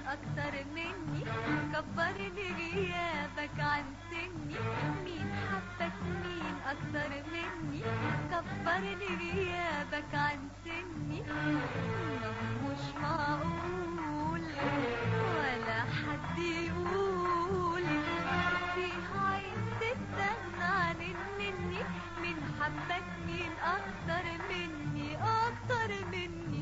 اكتر مني كبرني غيابك عن سني مين حبك مين اكتر مني كبرني غيابك عن سني مش معقول ولا حد يقول فيها عين تستغنى عن مني مين حبك مين اكتر مني اكتر مني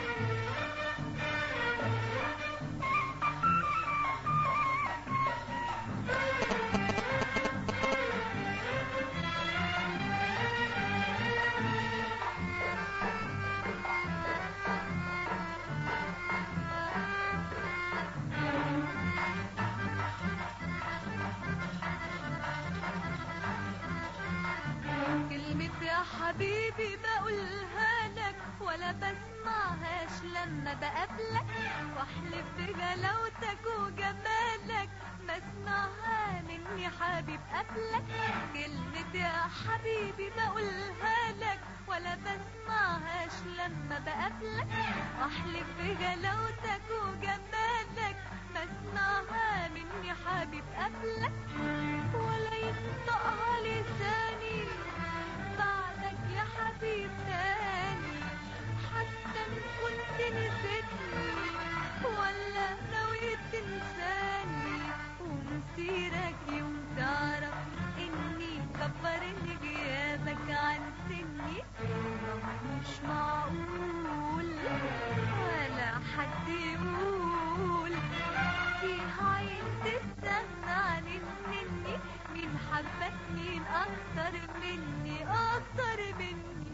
كلمة يا حبيبي بقولها لك ولا بسمعهاش لما بقابلك واحلف بجلاوتك وجمالك ما اسمعها مني حبيب قبلك كلمة يا حبيبي بقولها لك ولا بسمعهاش لما بقابلك واحلف بجلاوتك وجمالك ما اسمعها مني حبيب قبلك ولا ينطقها لساني بعدك يا حبيب تاني حتى ان كنت نسيتني ولا ناوي تنساني ومسيرك يوم تعرف اني كبرني غيابك عن سني مش معقول ولا حد يقول فيها عين تستغنى عن مني مين حبك مين اكتر مني اكتر مني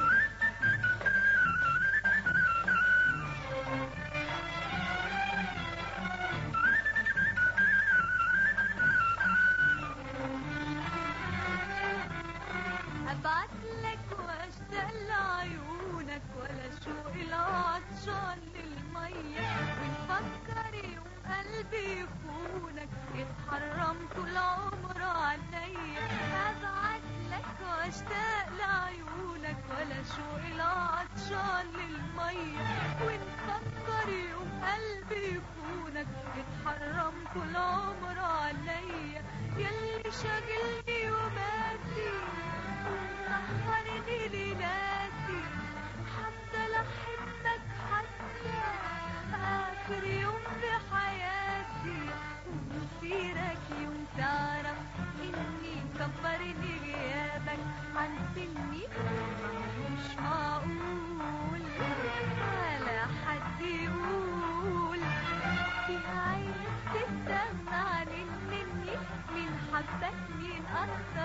ابعت لك واشتاق لعيونك ولا شوق العطشان للميه ونفكر يوم قلبي يخونك يتحرم طول عمره عليا ابعت لك واشتاق لعيونك ولا شوق العطشان للميه ونفكر يوم قلبي يخونك يتحرم طول عمره عليا يلي شاغلني وماتي ومسهرني ليلاتي حتى لحبك حتى آخر يوم في حياتي ومسيرك يوم تعرف إني كبرني غيابك عن سني مش معقول ولا حد يقول فيها عين تستغنى عن مني مين حبك مين أكتر